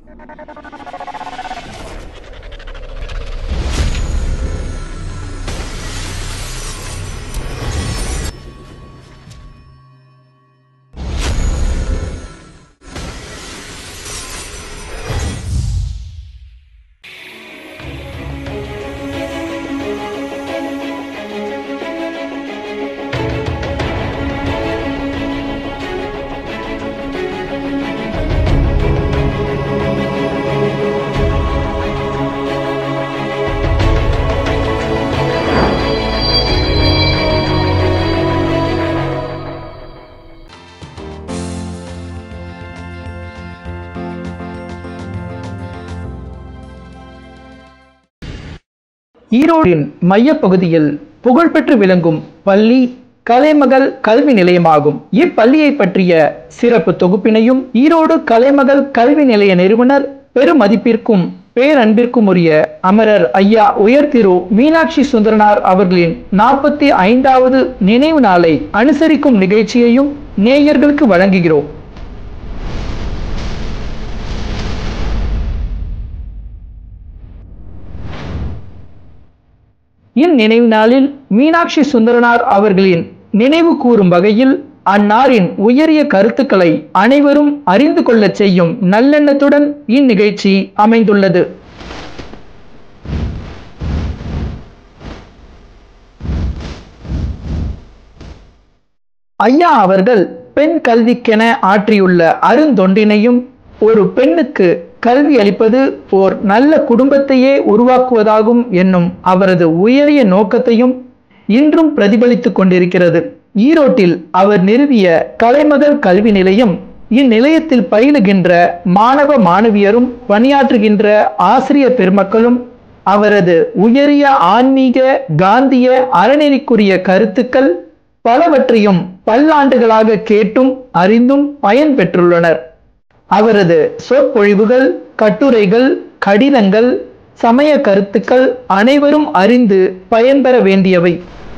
ஈரோடின் மையப்பகுதியில் புகழ்பெற்று விளங்கும் பள்ளி கலைமகள் கல்வி நிலையமாகும் இப்பள்ளியை பற்றிய சிறப்பு தொகுப்பினையும் ஈரோடு கலைமகள் கல்வி நிலைய நிறுவனர் பெருமதிப்பிற்கும் பேரன்பிற்கும் உரிய அமரர் ஐயா உயர் திரு மீனாட்சி சுந்தரனார் அவர்களின் நாற்பத்தி ஐந்தாவது நினைவு நாளை அனுசரிக்கும் நிகழ்ச்சியையும் நேயர்களுக்கு வழங்குகிறோம் இந்நினைவு நாளில் மீனாட்சி சுந்தரனார் அவர்களின் நினைவு கூறும் வகையில் அன்னாரின் உயரிய கருத்துக்களை அனைவரும் அறிந்து கொள்ளச் செய்யும் நல்லெண்ணத்துடன் இந்நிகழ்ச்சி அமைந்துள்ளது ஐயா அவர்கள் பெண் கல்விக்கென ஆற்றியுள்ள அருந்தொண்டினையும் ஒரு பெண்ணுக்கு கல்வி அளிப்பது ஓர் நல்ல குடும்பத்தையே உருவாக்குவதாகும் என்னும் அவரது உயரிய நோக்கத்தையும் இன்றும் பிரதிபலித்துக் கொண்டிருக்கிறது ஈரோட்டில் அவர் நிறுவிய கலைமகள் கல்வி நிலையம் இந்நிலையத்தில் பயிலுகின்ற மாணவ மாணவியரும் பணியாற்றுகின்ற ஆசிரியர் பெருமக்களும் அவரது உயரிய ஆன்மீக காந்திய அறநெறிக்குரிய கருத்துக்கள் பலவற்றையும் பல்லாண்டுகளாக கேட்டும் அறிந்தும் பயன் பெற்றுள்ளனர் அவரது சொற்பொழிவுகள் கட்டுரைகள் கடிதங்கள் சமய கருத்துக்கள் அனைவரும் அறிந்து பயன்பெற வேண்டியவை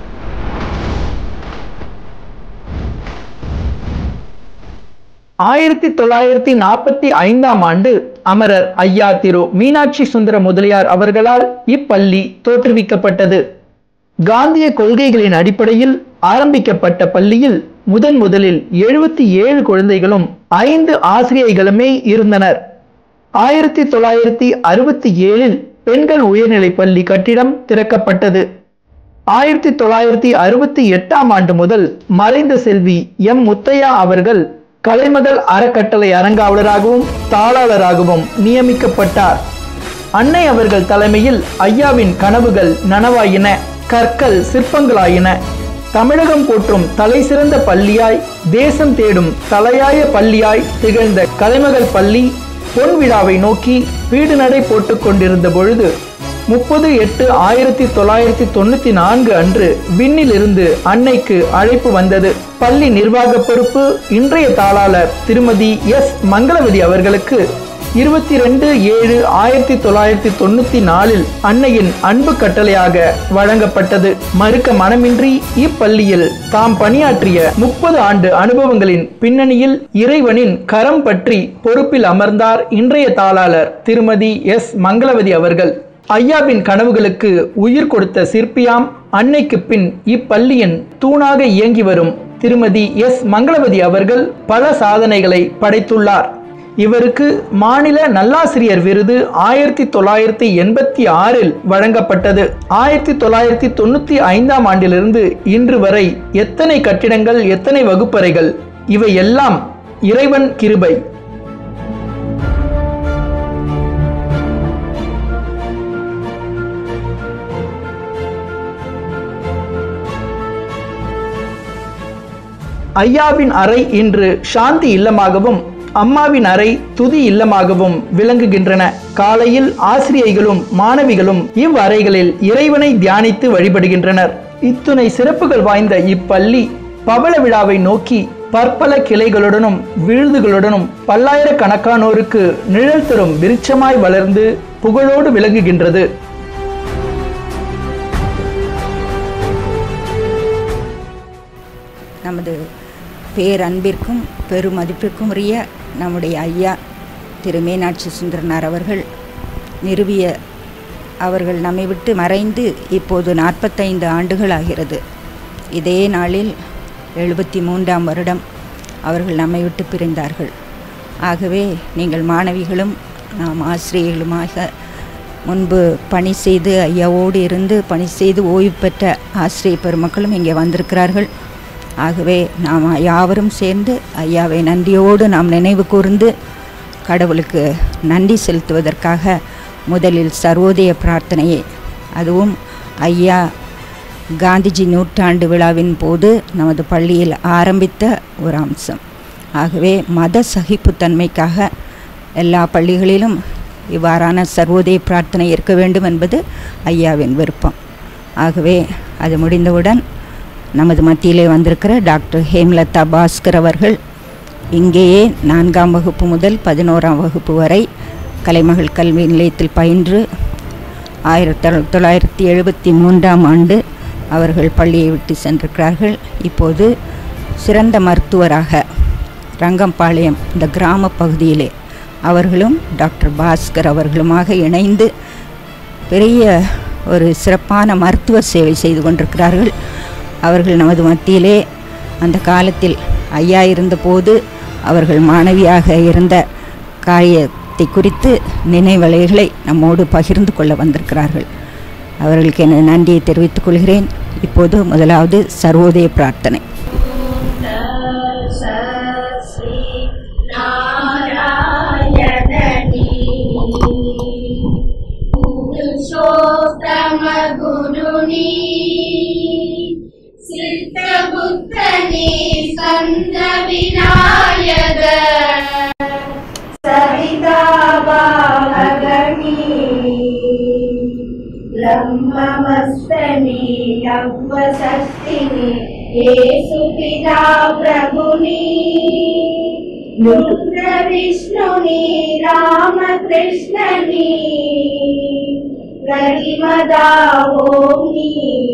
ஆயிரத்தி தொள்ளாயிரத்தி நாற்பத்தி ஐந்தாம் ஆண்டு அமரர் ஐயா திரு மீனாட்சி சுந்தர முதலியார் அவர்களால் இப்பள்ளி தோற்றுவிக்கப்பட்டது காந்திய கொள்கைகளின் அடிப்படையில் ஆரம்பிக்கப்பட்ட பள்ளியில் முதன் முதலில் எழுபத்தி ஏழு குழந்தைகளும் ஐந்து ஆசிரியைகளுமே இருந்தனர் ஆயிரத்தி தொள்ளாயிரத்தி அறுபத்தி ஏழில் பெண்கள் உயர்நிலைப் பள்ளி கட்டிடம் திறக்கப்பட்டது ஆயிரத்தி தொள்ளாயிரத்தி அறுபத்தி எட்டாம் ஆண்டு முதல் மறைந்த செல்வி எம் முத்தையா அவர்கள் கலைமகள் அறக்கட்டளை அரங்காவலராகவும் தாளாளராகவும் நியமிக்கப்பட்டார் அன்னை அவர்கள் தலைமையில் ஐயாவின் கனவுகள் நனவாயின கற்கள் சிற்பங்களாயின தமிழகம் போற்றும் தலை சிறந்த பள்ளியாய் தேசம் தேடும் தலையாய பள்ளியாய் திகழ்ந்த கலைமகள் பள்ளி பொன் விழாவை நோக்கி வீடு நடை போட்டுக் கொண்டிருந்த பொழுது முப்பது எட்டு ஆயிரத்தி தொள்ளாயிரத்தி தொண்ணூத்தி நான்கு அன்று விண்ணில் இருந்து அன்னைக்கு அழைப்பு வந்தது பள்ளி நிர்வாக பொறுப்பு இன்றைய தாளாளர் திருமதி எஸ் மங்களவதி அவர்களுக்கு இருபத்தி ரெண்டு ஏழு ஆயிரத்தி தொள்ளாயிரத்தி தொண்ணூத்தி நாலில் அன்னையின் அன்பு கட்டளையாக வழங்கப்பட்டது மறுக்க மனமின்றி இப்பள்ளியில் தாம் பணியாற்றிய முப்பது ஆண்டு அனுபவங்களின் பின்னணியில் இறைவனின் கரம் பற்றி பொறுப்பில் அமர்ந்தார் இன்றைய தாளாளர் திருமதி எஸ் மங்களவதி அவர்கள் ஐயாவின் கனவுகளுக்கு உயிர் கொடுத்த சிற்பியாம் அன்னைக்கு பின் இப்பள்ளியின் தூணாக இயங்கி வரும் திருமதி எஸ் மங்களவதி அவர்கள் பல சாதனைகளை படைத்துள்ளார் இவருக்கு மாநில நல்லாசிரியர் விருது ஆயிரத்தி தொள்ளாயிரத்தி எண்பத்தி ஆறில் வழங்கப்பட்டது ஆயிரத்தி தொள்ளாயிரத்தி தொண்ணூத்தி ஐந்தாம் ஆண்டிலிருந்து இன்று வரை எத்தனை கட்டிடங்கள் எத்தனை வகுப்பறைகள் இவை எல்லாம் இறைவன் கிருபை ஐயாவின் அறை இன்று சாந்தி இல்லமாகவும் அம்மாவின் அறை துதி இல்லமாகவும் விளங்குகின்றன காலையில் ஆசிரியைகளும் மாணவிகளும் இவ்வறைகளில் இறைவனை தியானித்து வழிபடுகின்றனர் இத்துணை சிறப்புகள் வாய்ந்த இப்பள்ளி பவள விழாவை நோக்கி பற்பல கிளைகளுடனும் விழுதுகளுடனும் பல்லாயிரக்கணக்கானோருக்கு நிழல் தரும் விருட்சமாய் வளர்ந்து புகழோடு விளங்குகின்றது நமது பேரன்பிற்கும் பெருமதிப்பிற்கும் உரிய நம்முடைய ஐயா திரு மீனாட்சி சுந்தரனார் அவர்கள் நிறுவிய அவர்கள் நம்மை விட்டு மறைந்து இப்போது நாற்பத்தைந்து ஆண்டுகள் ஆகிறது இதே நாளில் எழுபத்தி மூன்றாம் வருடம் அவர்கள் நம்மை விட்டு பிரிந்தார்கள் ஆகவே நீங்கள் மாணவிகளும் நாம் ஆசிரியர்களுமாக முன்பு பணி செய்து ஐயாவோடு இருந்து பணி செய்து ஓய்வு பெற்ற ஆசிரியர் பெருமக்களும் இங்கே வந்திருக்கிறார்கள் ஆகவே நாம் யாவரும் சேர்ந்து ஐயாவை நன்றியோடு நாம் நினைவு கூர்ந்து கடவுளுக்கு நன்றி செலுத்துவதற்காக முதலில் சர்வோதய பிரார்த்தனையை அதுவும் ஐயா காந்திஜி நூற்றாண்டு விழாவின் போது நமது பள்ளியில் ஆரம்பித்த ஒரு அம்சம் ஆகவே மத சகிப்புத்தன்மைக்காக எல்லா பள்ளிகளிலும் இவ்வாறான சர்வோதய பிரார்த்தனை இருக்க வேண்டும் என்பது ஐயாவின் விருப்பம் ஆகவே அது முடிந்தவுடன் நமது மத்தியிலே வந்திருக்கிற டாக்டர் ஹேம்லதா பாஸ்கர் அவர்கள் இங்கேயே நான்காம் வகுப்பு முதல் பதினோராம் வகுப்பு வரை கலைமகள் கல்வி நிலையத்தில் பயின்று ஆயிரத்தி தொள்ளாயிரத்தி எழுபத்தி மூன்றாம் ஆண்டு அவர்கள் பள்ளியை விட்டு சென்றிருக்கிறார்கள் இப்போது சிறந்த மருத்துவராக ரங்கம்பாளையம் இந்த கிராம பகுதியிலே அவர்களும் டாக்டர் பாஸ்கர் அவர்களுமாக இணைந்து பெரிய ஒரு சிறப்பான மருத்துவ சேவை செய்து கொண்டிருக்கிறார்கள் அவர்கள் நமது மத்தியிலே அந்த காலத்தில் ஐயா இருந்தபோது அவர்கள் மாணவியாக இருந்த காரியத்தை குறித்து நினைவலைகளை நம்மோடு பகிர்ந்து கொள்ள வந்திருக்கிறார்கள் அவர்களுக்கு எனது நன்றியை தெரிவித்துக் கொள்கிறேன் இப்போது முதலாவது சர்வோதய பிரார்த்தனை पुरुषोत्तमगुरुनी सिद्धबुद्धनि स्कन्दविनायक सविता भावगणी ब्रह्ममस्तनि नवषष्टिनि येसुपिता प्रभुनि रुद्रविष्णुनि रामकृष्णनि பிரதிமதா ஓமி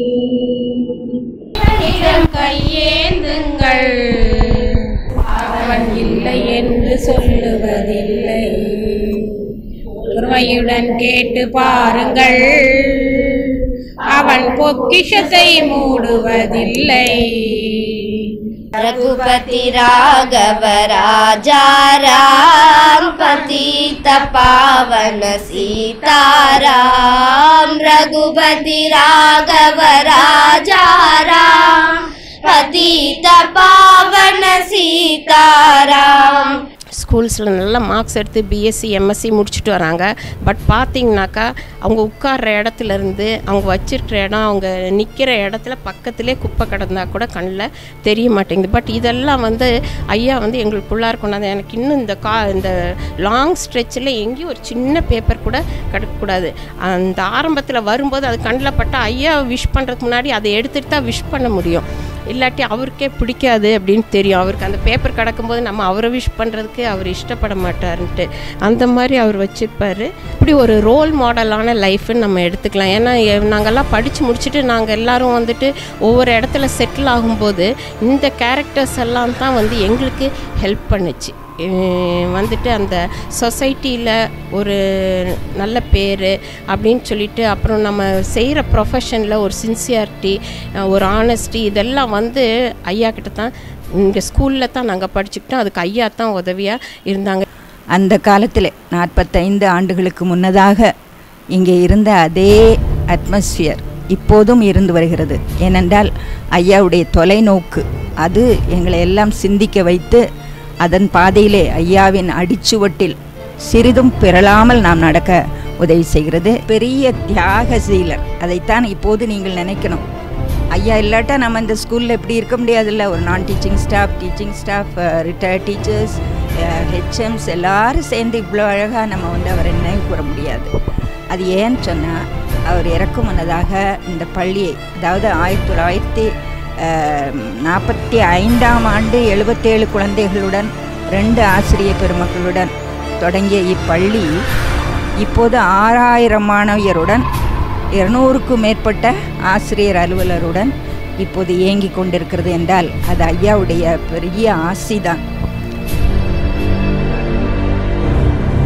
இடம் கையேந்துங்கள் அவன் இல்லை என்று சொல்லுவதில்லை உண்மையுடன் கேட்டு பாருங்கள் அவன் பொக்கிஷத்தை மூடுவதில்லை रघुपति राघव राजा राम पतित पावन सीताराम रघुपति राघव राजा राम पतित पावन सीताराम ஸ்கூல்ஸில் நல்ல மார்க்ஸ் எடுத்து பிஎஸ்சி எம்எஸ்சி முடிச்சுட்டு வராங்க பட் பார்த்தீங்கன்னாக்கா அவங்க உட்கார்ற இடத்துல இருந்து அவங்க வச்சிருக்கிற இடம் அவங்க நிற்கிற இடத்துல பக்கத்திலே குப்பை கிடந்தா கூட கண்ணில் தெரிய மாட்டேங்குது பட் இதெல்லாம் வந்து ஐயா வந்து எங்களுக்கு பிள்ளார் கொண்டாந்து எனக்கு இன்னும் இந்த கா இந்த லாங் ஸ்ட்ரெச்சில் எங்கேயும் ஒரு சின்ன பேப்பர் கூட கிடக்கக்கூடாது அந்த ஆரம்பத்தில் வரும்போது அது கண்ணில் பட்டா ஐயா விஷ் பண்ணுறதுக்கு முன்னாடி அதை எடுத்துகிட்டு தான் விஷ் பண்ண முடியும் இல்லாட்டி அவருக்கே பிடிக்காது அப்படின்னு தெரியும் அவருக்கு அந்த பேப்பர் கிடக்கும்போது நம்ம அவரை விஷ் பண்ணுறதுக்கு அவர் இஷ்டப்பட மாட்டாருன்ட்டு அந்த மாதிரி அவர் வச்சுருப்பார் இப்படி ஒரு ரோல் மாடலான லைஃப்னு நம்ம எடுத்துக்கலாம் ஏன்னா எ- நாங்கெல்லாம் படித்து முடிச்சுட்டு நாங்கள் எல்லாரும் வந்துட்டு ஒவ்வொரு இடத்துல செட்டில் ஆகும்போது இந்த கேரக்டர்ஸ் எல்லாம் தான் வந்து எங்களுக்கு ஹெல்ப் பண்ணுச்சு அஹ் வந்துட்டு அந்த சொசைட்டியில் ஒரு நல்ல பேர் அப்படின்னு சொல்லிட்டு அப்புறம் நம்ம செய்கிற ப்ரொஃபஷனில் ஒரு சின்சியாரிட்டி ஒரு ஆனஸ்டி இதெல்லாம் வந்து ஐயா கிட்ட தான் இங்கே ஸ்கூலில் தான் நாங்கள் படிச்சுக்கிட்டோம் அதுக்கு ஐயா தான் உதவியாக இருந்தாங்க அந்த காலத்தில் நாற்பத்தைந்து ஆண்டுகளுக்கு முன்னதாக இங்கே இருந்த அதே அட்மாஸ்பியர் இப்போதும் இருந்து வருகிறது ஏனென்றால் ஐயாவுடைய தொலைநோக்கு அது எங்களை எல்லாம் சிந்திக்க வைத்து அதன் பாதையிலே ஐயாவின் அடிச்சுவட்டில் சிறிதும் பிறளாமல் நாம் நடக்க உதவி செய்கிறது பெரிய தியாகசீலர் அதைத்தான் இப்போது நீங்கள் நினைக்கணும் ஐயா இல்லாட்டா நம்ம இந்த ஸ்கூலில் இப்படி இருக்க முடியாதுல்ல ஒரு நான் teaching staff teaching staff retired teachers HMs எல்லாரும் சேர்ந்து இவ்வளோ அழகாக நம்ம வந்து அவரை நினைவு கூற முடியாது அது ஏன்னு சொன்னால் அவர் இறக்கும் முன்னதாக இந்த பள்ளியை அதாவது ஆயிரத்தி தொள்ளாயிரத்தி நாற்பத்தி ஐந்தாம் ஆண்டு எழுபத்தேழு குழந்தைகளுடன் ரெண்டு ஆசிரியர் பெருமக்களுடன் தொடங்கிய இப்பள்ளி இப்போது ஆறாயிரம் மாணவியருடன் இருநூறுக்கும் மேற்பட்ட ஆசிரியர் அலுவலருடன் இப்போது இயங்கிக் கொண்டிருக்கிறது என்றால் அது ஐயாவுடைய பெரிய ஆசிதான்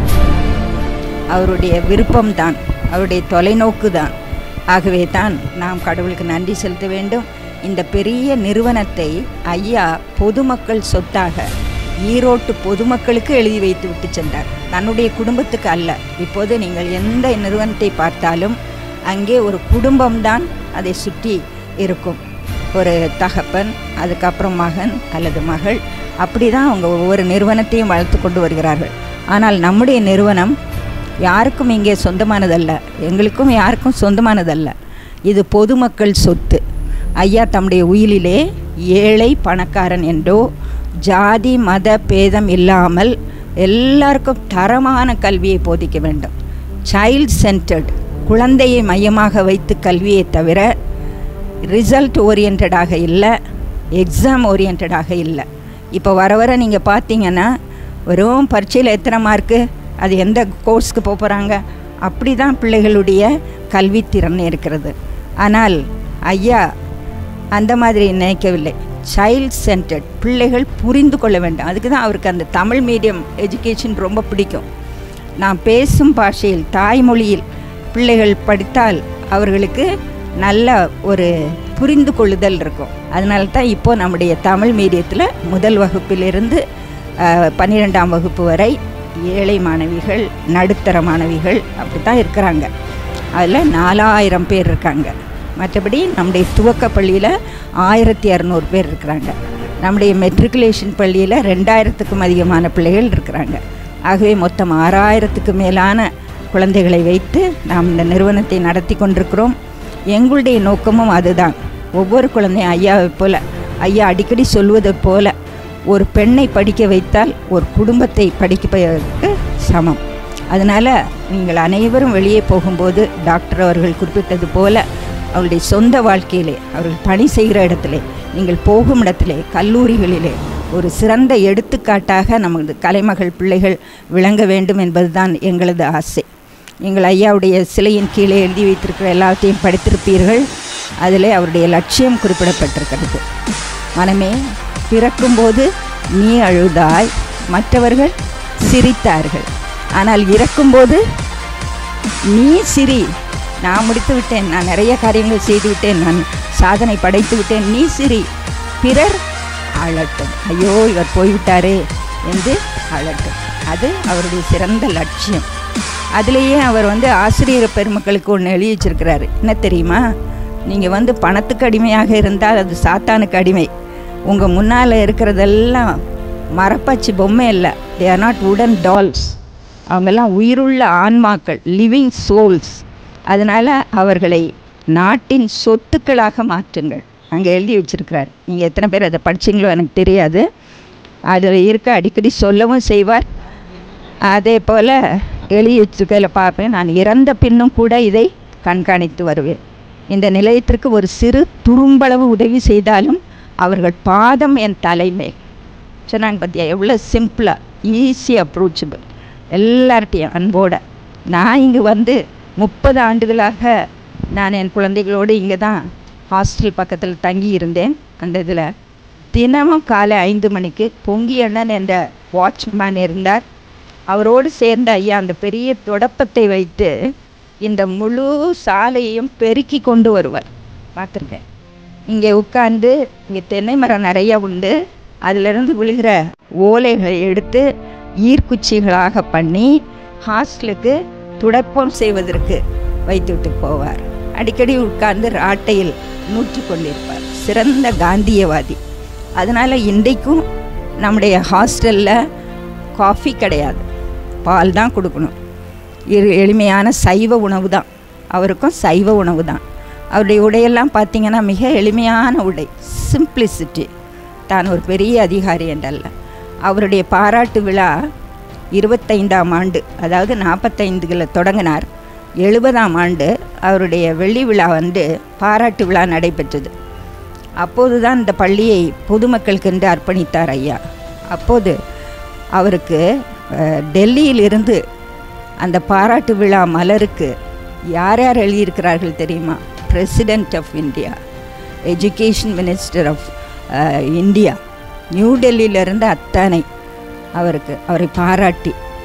அவருடைய விருப்பம்தான் அவருடைய தொலைநோக்கு தான் ஆகவே தான் நாம் கடவுளுக்கு நன்றி செலுத்த வேண்டும் இந்த பெரிய நிறுவனத்தை ஐயா பொதுமக்கள் சொத்தாக ஈரோட்டு பொதுமக்களுக்கு எழுதி வைத்து விட்டு சென்றார் தன்னுடைய குடும்பத்துக்கு அல்ல இப்போது நீங்கள் எந்த நிறுவனத்தை பார்த்தாலும் அங்கே ஒரு குடும்பம்தான் அதை சுற்றி இருக்கும் ஒரு தகப்பன் அதுக்கப்புறம் மகன் அல்லது மகள் அப்படி தான் அவங்க ஒவ்வொரு நிறுவனத்தையும் வளர்த்து கொண்டு வருகிறார்கள் ஆனால் நம்முடைய நிறுவனம் யாருக்கும் இங்கே சொந்தமானதல்ல எங்களுக்கும் யாருக்கும் சொந்தமானதல்ல இது பொதுமக்கள் சொத்து ஐயா தம்முடைய உயிலிலே ஏழை பணக்காரன் என்றோ ஜாதி மத பேதம் இல்லாமல் எல்லாருக்கும் தரமான கல்வியை போதிக்க வேண்டும் சைல்ட் சென்டர்ட் குழந்தையை மையமாக வைத்து கல்வியை தவிர ரிசல்ட் ஓரியன்டாக இல்லை எக்ஸாம் ஓரியன்டாக இல்லை இப்போ வர வர நீங்கள் பார்த்தீங்கன்னா வெறும் பரீட்சையில் எத்தனை மார்க்கு அது எந்த கோர்ஸ்க்கு போக போகிறாங்க அப்படி தான் பிள்ளைகளுடைய கல்வித்திறன் இருக்கிறது ஆனால் ஐயா அந்த மாதிரி நினைக்கவில்லை சைல்ட் சென்டர்ட் பிள்ளைகள் புரிந்து கொள்ள வேண்டும் அதுக்கு தான் அவருக்கு அந்த தமிழ் மீடியம் எஜுகேஷன் ரொம்ப பிடிக்கும் நாம் பேசும் பாஷையில் தாய்மொழியில் பிள்ளைகள் படித்தால் அவர்களுக்கு நல்ல ஒரு புரிந்து கொள்ளுதல் இருக்கும் அதனால தான் இப்போ நம்முடைய தமிழ் மீடியத்தில் முதல் வகுப்பிலிருந்து அஹ், பன்னிரெண்டாம் வகுப்பு வரை ஏழை மாணவிகள் நடுத்தர மாணவிகள் அப்படி தான் இருக்கிறாங்க அதில் நாலாயிரம் பேர் இருக்காங்க மற்றபடி நம்முடைய துவக்க பள்ளியில் ஆயிரத்தி இரநூறு பேர் இருக்கிறாங்க நம்முடைய மெட்ரிகுலேஷன் பள்ளியில் ரெண்டாயிரத்துக்கும் அதிகமான பிள்ளைகள் இருக்கிறாங்க ஆகவே மொத்தம் ஆறாயிரத்துக்கு மேலான குழந்தைகளை வைத்து நாம் இந்த நிறுவனத்தை நடத்தி கொண்டிருக்கிறோம் எங்களுடைய நோக்கமும் அதுதான் ஒவ்வொரு குழந்தையும் ஐயாவை போல ஐயா அடிக்கடி சொல்வதை போல ஒரு பெண்ணை படிக்க வைத்தால் ஒரு குடும்பத்தை படிப்பதற்கு சமம் அதனால் நீங்கள் அனைவரும் வெளியே போகும்போது டாக்டர் அவர்கள் குறிப்பிட்டது போல அவருடைய சொந்த வாழ்க்கையிலே அவர்கள் பணி செய்கிற இடத்திலே நீங்கள் போகும் இடத்திலே கல்லூரிகளிலே ஒரு சிறந்த எடுத்துக்காட்டாக நமது கலைமகள் பிள்ளைகள் விளங்க வேண்டும் என்பதுதான் எங்களது ஆசை எங்கள் ஐயாவுடைய சிலையின் கீழே எழுதி வைத்திருக்கிற எல்லாத்தையும் படித்திருப்பீர்கள் அதிலே அவருடைய லட்சியம் குறிப்பிடப்பட்டிருக்கிறது மனமே பிறக்கும்போது நீ அழுதாய் மற்றவர்கள் சிரித்தார்கள் ஆனால் இறக்கும்போது நீ சிரி நான் முடித்து விட்டேன் நான் நிறைய காரியங்கள் செய்து விட்டேன் நான் சாதனை படைத்து விட்டேன் நீ சிரி பிறர் அழட்டும் ஐயோ இவர் போய்விட்டாரே என்று அழட்டும் அது அவருடைய சிறந்த லட்சியம் அதுலேயே அவர் வந்து ஆசிரியர் பெருமக்களுக்கு ஒன்று எழுதி வச்சிருக்கிறாரு என்ன தெரியுமா நீங்கள் வந்து பணத்துக்கு அடிமையாக இருந்தால் அது சாத்தானுக்கு அடிமை உங்கள் முன்னால் இருக்கிறதெல்லாம் மரப்பாச்சி பொம்மை இல்லை they are not wooden dolls அவங்கெல்லாம் உயிருள்ள ஆன்மாக்கள் லிவிங் சோல்ஸ் அதனால் அவர்களை நாட்டின் சொத்துக்களாக மாற்றுங்கள் அங்கே எழுதி வச்சிருக்கிறார் நீங்கள் எத்தனை பேர் அதை படிச்சீங்களோ எனக்கு தெரியாது அதில் இருக்க அடிக்கடி சொல்லவும் செய்வார் அதே போல் எழுதி வச்சிருக்கையில் பார்ப்பேன் நான் இறந்த பின்னும் கூட இதை கண்காணித்து வருவேன் இந்த நிலையத்திற்கு ஒரு சிறு துரும்பளவு உதவி செய்தாலும் அவர்கள் பாதம் என் தலைமை சொன்னாங்க பார்த்தியா எவ்வளோ சிம்பிளாக ஈஸி அப்ரோச்சபிள் எல்லார்ட்டையும் அன்போட நான் இங்கே வந்து முப்பது ஆண்டுகளாக நான் என் குழந்தைகளோடு இங்கே தான் ஹாஸ்டல் பக்கத்தில் தங்கி இருந்தேன் அந்த இதில் தினமும் காலை ஐந்து மணிக்கு பொங்கி அண்ணன் என்ற வாட்ச்மேன் இருந்தார் அவரோடு சேர்ந்த ஐயா அந்த பெரிய தொடப்பத்தை வைத்து இந்த முழு சாலையையும் பெருக்கி கொண்டு வருவார் பார்த்துருக்கேன் இங்கே உட்கார்ந்து இங்கே தென்னை மரம் நிறைய உண்டு அதிலிருந்து விழுகிற ஓலைகளை எடுத்து ஈர்க்குச்சிகளாக பண்ணி ஹாஸ்டலுக்கு துடைப்பம் செய்வதற்கு வைத்துவிட்டு போவார் அடிக்கடி உட்கார்ந்து ராட்டையில் நூற்று கொண்டிருப்பார் சிறந்த காந்தியவாதி அதனால் இன்றைக்கும் நம்முடைய ஹாஸ்டலில் காஃபி கிடையாது பால் தான் கொடுக்கணும் இரு எளிமையான சைவ உணவு தான் அவருக்கும் சைவ உணவு தான் அவருடைய உடையெல்லாம் பார்த்தீங்கன்னா மிக எளிமையான உடை சிம்பிளிசிட்டி தான் ஒரு பெரிய அதிகாரி என்றல்ல அவருடைய பாராட்டு விழா இருபத்தைந்தாம் ஆண்டு அதாவது நாற்பத்தைந்துகளில் தொடங்கினார் எழுபதாம் ஆண்டு அவருடைய வெள்ளி விழா வந்து பாராட்டு விழா நடைபெற்றது அப்போது தான் இந்த பள்ளியை பொதுமக்களுக்கென்று அர்ப்பணித்தார் ஐயா அப்போது அவருக்கு அஹ், டெல்லியிலிருந்து அந்த பாராட்டு விழா மலருக்கு யார் யார் எழுதியிருக்கிறார்கள் தெரியுமா president of India education minister of India new டெல்லியிலிருந்து அத்தனை அவருக்கு அவரை பாராட்டி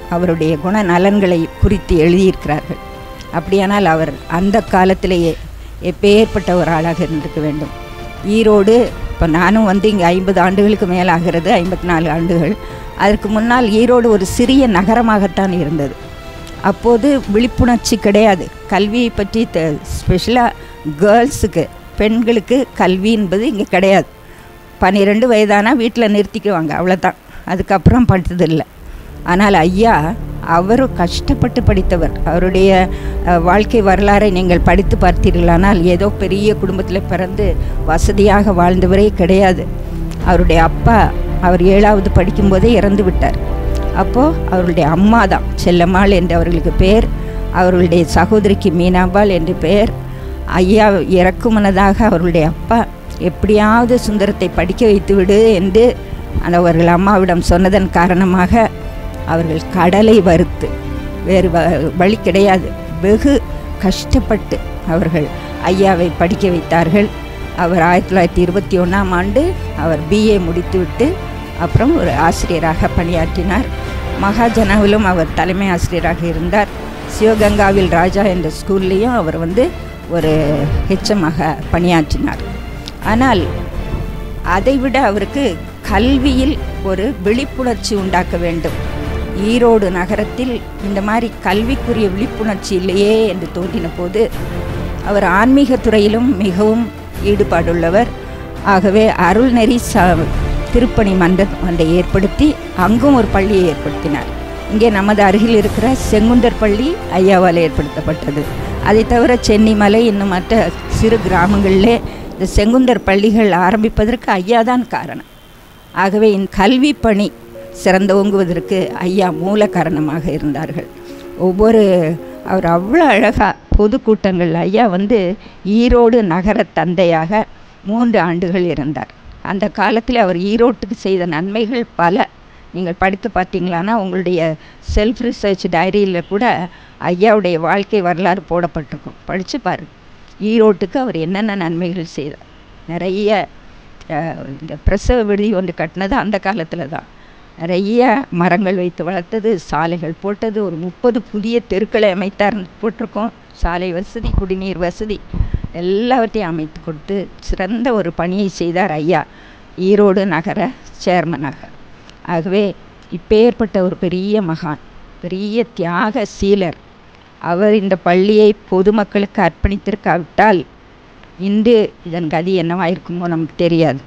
அவருடைய குணநலன்களை குறித்து எழுதியிருக்கிறார்கள் அப்படியானால் அவர் அந்த காலத்திலேயே எப்பேற்பட்ட ஒரு ஆளாக இருந்திருக்க வேண்டும் ஈரோடு இப்போ நானும் வந்து இங்கே ஐம்பது ஆண்டுகளுக்கு மேலாகிறது ஐம்பத்தி நாலு ஆண்டுகள் அதற்கு முன்னால் ஈரோடு ஒரு சிறிய நகரமாகத்தான் இருந்தது அப்போது விழிப்புணர்ச்சி கிடையாது கல்வியை பற்றி த ஸ்பெஷலாக கேர்ள்ஸுக்கு பெண்களுக்கு கல்வி என்பது இங்கே கிடையாது பன்னிரெண்டு வயதானா வீட்டில் நிறுத்திக்குவாங்க அவ்வளோதான் அதுக்கப்புறம் படித்ததில்லை ஆனால் ஐயா அவரும் கஷ்டப்பட்டு படித்தவர் அவருடைய அஹ், வாழ்க்கை வரலாறை நீங்கள் படித்து பார்த்தீர்களானால் ஏதோ பெரிய குடும்பத்தில் பிறந்து வசதியாக வாழ்ந்தவரே கிடையாது அவருடைய அப்பா அவர் ஏழாவது படிக்கும்போதே இறந்து விட்டார் அப்போது அவருடைய அம்மா தான் செல்லம்மாள் என்று அவர்களுக்கு பேர் அவர்களுடைய சகோதரிக்கு மீனாம்பாள் என்று பெயர் ஐயா இறக்கும் முன்னதாக அவர்களுடைய அப்பா எப்படியாவது சுந்தரத்தை படிக்க வைத்து விடு என்று அந்த அவர்கள் அம்மாவிடம் சொன்னதன் காரணமாக அவர்கள் கடலை வறுத்து வேறு வ வழி கிடையாது வெகு கஷ்டப்பட்டு அவர்கள் ஐயாவை படிக்க வைத்தார்கள் அவர் ஆயிரத்தி தொள்ளாயிரத்தி இருபத்தி ஒன்றாம் ஆண்டு அவர் பிஏ முடித்துவிட்டு அப்புறம் ஒரு ஆசிரியராக பணியாற்றினார் மகாஜனாவிலும் அவர் தலைமை ஆசிரியராக இருந்தார் சிவகங்காவில் ராஜா என்ற ஸ்கூல்லேயும் அவர் வந்து ஒரு ஹெச்சமாக பணியாற்றினார் ஆனால் அதைவிட அவருக்கு கல்வியில் ஒரு விழிப்புணர்ச்சி உண்டாக்க வேண்டும் ஈரோடு நகரத்தில் இந்த மாதிரி கல்விக்குரிய விழிப்புணர்ச்சி இல்லையே என்று தோன்றின போது அவர் ஆன்மீக துறையிலும் மிகவும் ஈடுபாடுள்ளவர் ஆகவே அருள்நெறி ச திருப்பணி மன்றம் ஒன்றை ஏற்படுத்தி அங்கும் ஒரு பள்ளியை ஏற்படுத்தினார் இங்கே நமது அருகில் இருக்கிற செங்குந்தர் பள்ளி ஐயாவால் ஏற்படுத்தப்பட்டது அதை தவிர சென்னிமலை இன்னும் மற்ற சிறு கிராமங்களிலே இந்த செங்குந்தர் பள்ளிகள் ஆரம்பிப்பதற்கு ஐயா தான் காரணம் ஆகவே இந்த கல்வி பணி சிறந்தோங்குவதற்கு ஐயா மூல காரணமாக இருந்தார்கள் ஒவ்வொரு அவர் அவ்வளோ அழகாக பொதுக்கூட்டங்கள் ஐயா வந்து ஈரோடு நகர தந்தையாக மூன்று ஆண்டுகள் இருந்தார் அந்த காலத்தில் அவர் ஈரோட்டுக்கு செய்த நன்மைகள் பல நீங்கள் படித்து பார்த்தீங்களான்னா உங்களுடைய செல்ஃப் ரிசர்ச் டைரியில் கூட ஐயாவுடைய வாழ்க்கை வரலாறு போடப்பட்டிருக்கும் படித்து பாருங்க ஈரோட்டுக்கு அவர் என்னென்ன நன்மைகள் செய்தார் நிறைய அஹ், இந்த பிரசவ விடுதி ஒன்று கட்டினது அந்த காலத்தில் தான் நிறைய மரங்கள் வைத்து வளர்த்தது சாலைகள் போட்டது ஒரு முப்பது புதிய தெருக்களை அமைத்தார் போட்டிருக்கோம் சாலை வசதி குடிநீர் வசதி எல்லாவற்றையும் அமைத்து கொடுத்து சிறந்த ஒரு பணியை செய்தார் ஐயா ஈரோடு நகர சேர்மனாக ஆகவே இப்பேற்பட்ட ஒரு பெரிய மகான் பெரிய தியாக சீலர் அவர் இந்த பள்ளியை பொதுமக்களுக்கு அர்ப்பணித்திருக்காவிட்டால் இன்று இதன் கதி என்னவாயிருக்குமோ நமக்கு தெரியாது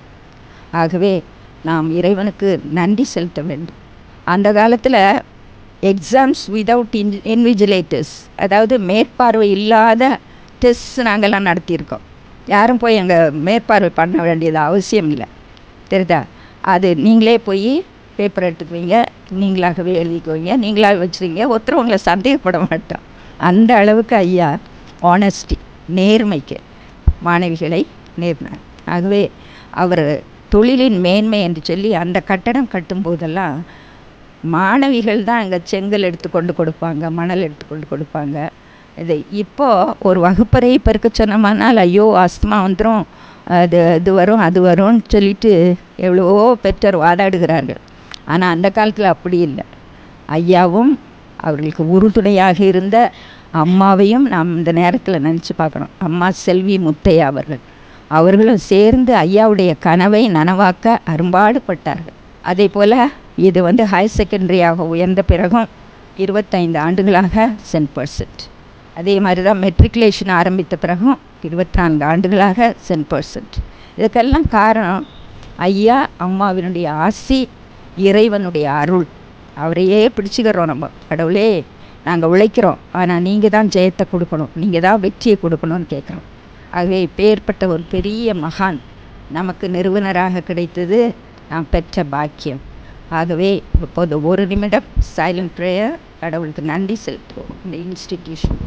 ஆகவே நாம் இறைவனுக்கு நன்றி செலுத்த வேண்டும் அந்த காலத்தில் எக்ஸாம்ஸ் விதவுட் இன் இன்விஜிலேட்டர்ஸ் அதாவது மேற்பார்வை இல்லாத டெஸ்ட் நாங்கள்லாம் நடத்தியிருக்கோம் யாரும் போய் அங்கே மேற்பார்வை பண்ண வேண்டியது அவசியம் இல்லை தெரியுதா அது நீங்களே போய் பேப்பர் எடுத்துக்குவீங்க நீங்களாகவே எழுதிக்குவீங்க நீங்களாக வச்சுருவீங்க ஒருத்தர் உங்களை சந்தேகப்பட மாட்டோம் அந்த அளவுக்கு ஐயா ஆனஸ்டி நேர்மைக்கு மாணவிகளை நேர்னார் ஆகவே அவர் தொழிலின் மேன்மை என்று சொல்லி அந்த கட்டடம் கட்டும்போதெல்லாம் மாணவிகள் தான் அங்கே செங்கல் எடுத்து கொண்டு கொடுப்பாங்க மணல் எடுத்து கொண்டு கொடுப்பாங்க இது இப்போது ஒரு வகுப்பறை பெருக்க சொன்னோம்னால் ஐயோ அஸ்துமா வந்துடும் அது இது வரும் அது வரும்னு சொல்லிட்டு எவ்வளவோ பெற்றோர் வாதாடுகிறார்கள் ஆனால் அந்த காலத்தில் அப்படி இல்லை ஐயாவும் அவர்களுக்கு உறுதுணையாக இருந்த அம்மாவையும் நாம் இந்த நேரத்தில் நினச்சி பார்க்கணும் அம்மா செல்வி முத்தையா அவர்கள் அவர்களும் சேர்ந்து ஐயாவுடைய கனவை நனவாக்க அரும்பாடுபட்டார்கள் அதே போல் இது வந்து ஹையர் செகண்டரியாக உயர்ந்த பிறகும் இருபத்தைந்து ஆண்டுகளாக சென்ட் பர்சன்ட் அதே மாதிரி தான் மெட்ரிகுலேஷன் ஆரம்பித்த பிறகும் இருபத்தி நான்கு ஆண்டுகளாக சென்ட் பர்சன்ட் இதுக்கெல்லாம் காரணம் ஐயா அம்மாவினுடைய ஆசி இறைவனுடைய அருள் அவரையே பிடிச்சிக்கிறோம் நம்ம கடவுளே நாங்கள் உழைக்கிறோம் ஆனால் நீங்கள் தான் ஜெயத்தை கொடுக்கணும் நீங்கள் தான் வெற்றியை கொடுக்கணும்னு கேட்குறோம் ஆகவே இப்பேற்பட்ட ஒரு பெரிய மகான் நமக்கு நிறுவனராக கிடைத்தது நாம் பெற்ற பாக்கியம் ஆகவே இப்போது ஒரு நிமிடம் சைலண்ட் ப்ரேயர் கடவுளுக்கு நன்றி செலுத்துவோம் இந்த இன்ஸ்டிடியூஷன்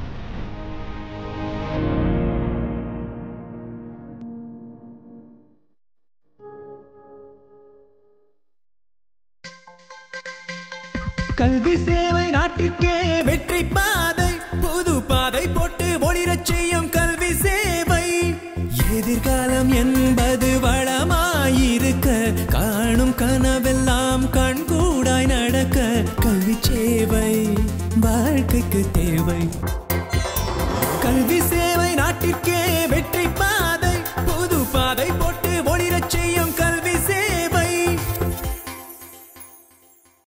கல்வி சேவை நாட்டிற்கே வெற்றி பாதை புது பாதை போட்டு ஒளிரச் செய்யும் கல்வி சேவை எதிர்காலம் என்பது வளமாயிருக்க காணும் கனவெல்லாம் கண்கூடாய் நடக்க கல்வி சேவை வாழ்க்கைக்கு தேவை கல்வி சே